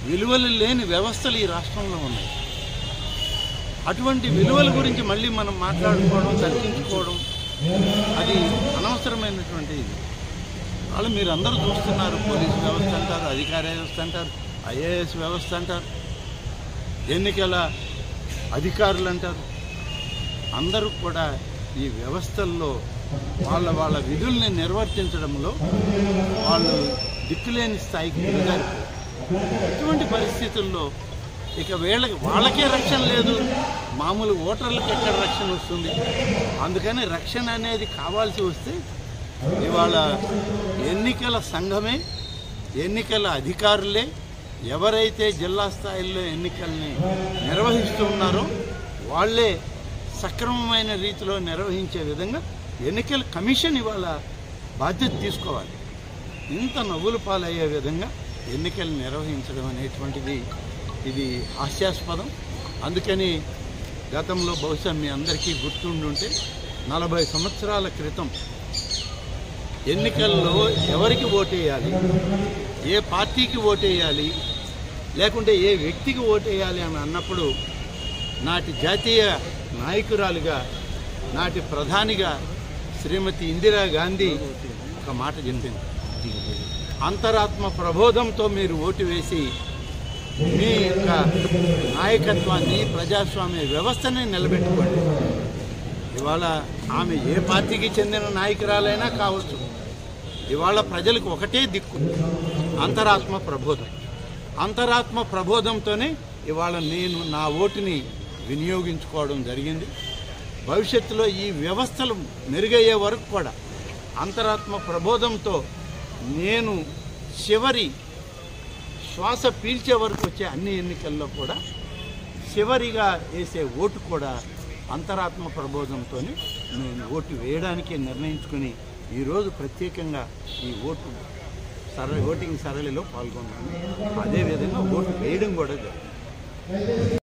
విలువలు లేని వ్యవస్థలు ఈ రాష్ట్రంలో ఉన్నాయి అటువంటి విలువల గురించి మళ్ళీ మనం మాట్లాడుకోవడం చర్చించుకోవడం అది అనవసరమైనటువంటి ఇది వాళ్ళు మీరు అందరూ చూస్తున్నారు పోలీస్ వ్యవస్థ అంటారు అధికార వ్యవస్థ అంటారు ఐఏఎస్ వ్యవస్థ అంటారు ఎన్నికల అధికారులు అంటారు అందరూ కూడా ఈ వ్యవస్థల్లో వాళ్ళ వాళ్ళ విధుల్ని నిర్వర్తించడంలో వాళ్ళు దిక్కులేని స్థాయికి దిగజారిపోయారు ఇటువంటి పరిస్థితుల్లో ఇక వీళ్ళకి వాళ్ళకే రక్షణ లేదు మామూలు ఓటర్లకు ఎక్కడ రక్షణ వస్తుంది అందుకని రక్షణ అనేది కావాల్సి వస్తే ఇవాళ ఎన్నికల సంఘమే ఎన్నికల అధికారులే ఎవరైతే జిల్లా స్థాయిలో ఎన్నికల్ని నిర్వహిస్తూ ఉన్నారో వాళ్ళే సక్రమమైన రీతిలో నిర్వహించే విధంగా ఎన్నికల కమిషన్ ఇవాళ బాధ్యత తీసుకోవాలి ఇంత నవ్వుల పాలయ్యే విధంగా ఎన్నికలు నిర్వహించడం అనేటువంటిది ఇది హాస్యాస్పదం అందుకని గతంలో బహుశా మీ అందరికీ గుర్తుండుంటే నలభై సంవత్సరాల క్రితం ఎన్నికల్లో ఎవరికి ఓటేయాలి ఏ పార్టీకి ఓటేయాలి లేకుంటే ఏ వ్యక్తికి ఓటేయాలి అని అన్నప్పుడు నాటి జాతీయ నాయకురాలుగా నాటి ప్రధానిగా శ్రీమతి ఇందిరా గాంధీ ఒక మాట చెప్పింది అంతరాత్మ ప్రబోధంతో మీరు ఓటు వేసి మీ యొక్క నాయకత్వాన్ని ప్రజాస్వామ్య వ్యవస్థని నిలబెట్టుకోండి ఇవాళ ఆమె ఏ పార్టీకి చెందిన నాయకురాలైనా కావచ్చు ఇవాళ ప్రజలకు ఒకటే దిక్కు అంతరాత్మ ప్రబోధం అంతరాత్మ ప్రబోధంతోనే ఇవాళ నేను నా ఓటుని వినియోగించుకోవడం జరిగింది భవిష్యత్తులో ఈ వ్యవస్థలు మెరుగయ్యే వరకు కూడా అంతరాత్మ ప్రబోధంతో నేను చివరి శ్వాస పీల్చే వరకు వచ్చే అన్ని ఎన్నికల్లో కూడా చివరిగా వేసే ఓటు కూడా అంతరాత్మ ప్రబోధంతో నేను ఓటు వేయడానికి నిర్ణయించుకుని ఈరోజు ప్రత్యేకంగా ఈ ఓటు సరళ ఓటింగ్ సరళిలో పాల్గొన్నాను అదేవిధంగా ఓటు వేయడం కూడా జరిగింది